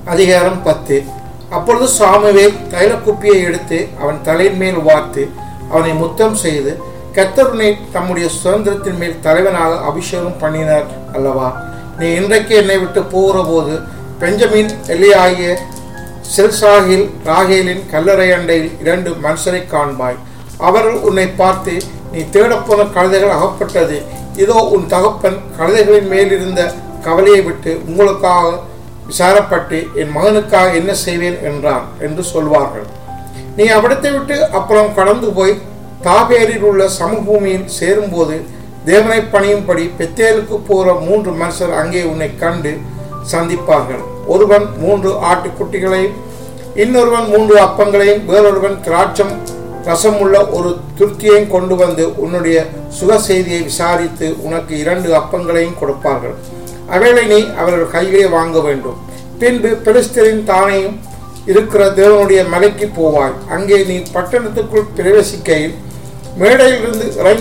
அதிகாரம் பத்து அப்பொழுது சாமுவேல் தைலக்குப்பியை எடுத்து அவன் தலையின் மேல் வார்த்து அவனை முத்தம் செய்து கத்தருனை தம்முடைய சுதந்திரத்தின் மேல் தலைவனாக அபிஷேகம் பண்ணினார் அல்லவா நீ இன்றைக்கு என்னை விட்டு போகிற போது பெஞ்சமின் எலியாகிய செல்சாகில் ராகேலின் கல்லறை அண்டையில் இரண்டு மனுஷரை காண்பாய் அவர்கள் உன்னை பார்த்து நீ தேடப்போன கழுதைகள் அகப்பட்டது இதோ உன் தகப்பன் கழுதைகளின் மேலிருந்த கவலையை விட்டு உங்களுக்காக விசாரப்பட்டு என் மகனுக்காக என்ன செய்வேன் என்றான் என்று சொல்வார்கள் நீ அவிடத்தை விட்டு அப்புறம் கடந்து போய் தாபேரில் உள்ள சமபூமியில் சேரும்போது தேவனை பணியும்படி பெத்தேலுக்கு போகிற மூன்று மனுஷர் அங்கே உன்னை கண்டு சந்திப்பார்கள் ஒருவன் மூன்று ஆட்டுக்குட்டிகளையும் இன்னொருவன் மூன்று அப்பங்களையும் வேறொருவன் திராட்சம் ரசமுள்ள ஒரு துருத்தியையும் கொண்டு வந்து உன்னுடைய சுக செய்தியை விசாரித்து உனக்கு இரண்டு அப்பங்களையும் கொடுப்பார்கள் அவைகளை நீ அவர்கள் கையிலே வாங்க வேண்டும் பின்பு பெலிஸ்தரின் தானையும் இருக்கிற தேவனுடைய மலைக்கு போவாய் அங்கே நீ பட்டணத்துக்குள் பிரவேசிக்கையில் மேடையிலிருந்து இறங்கி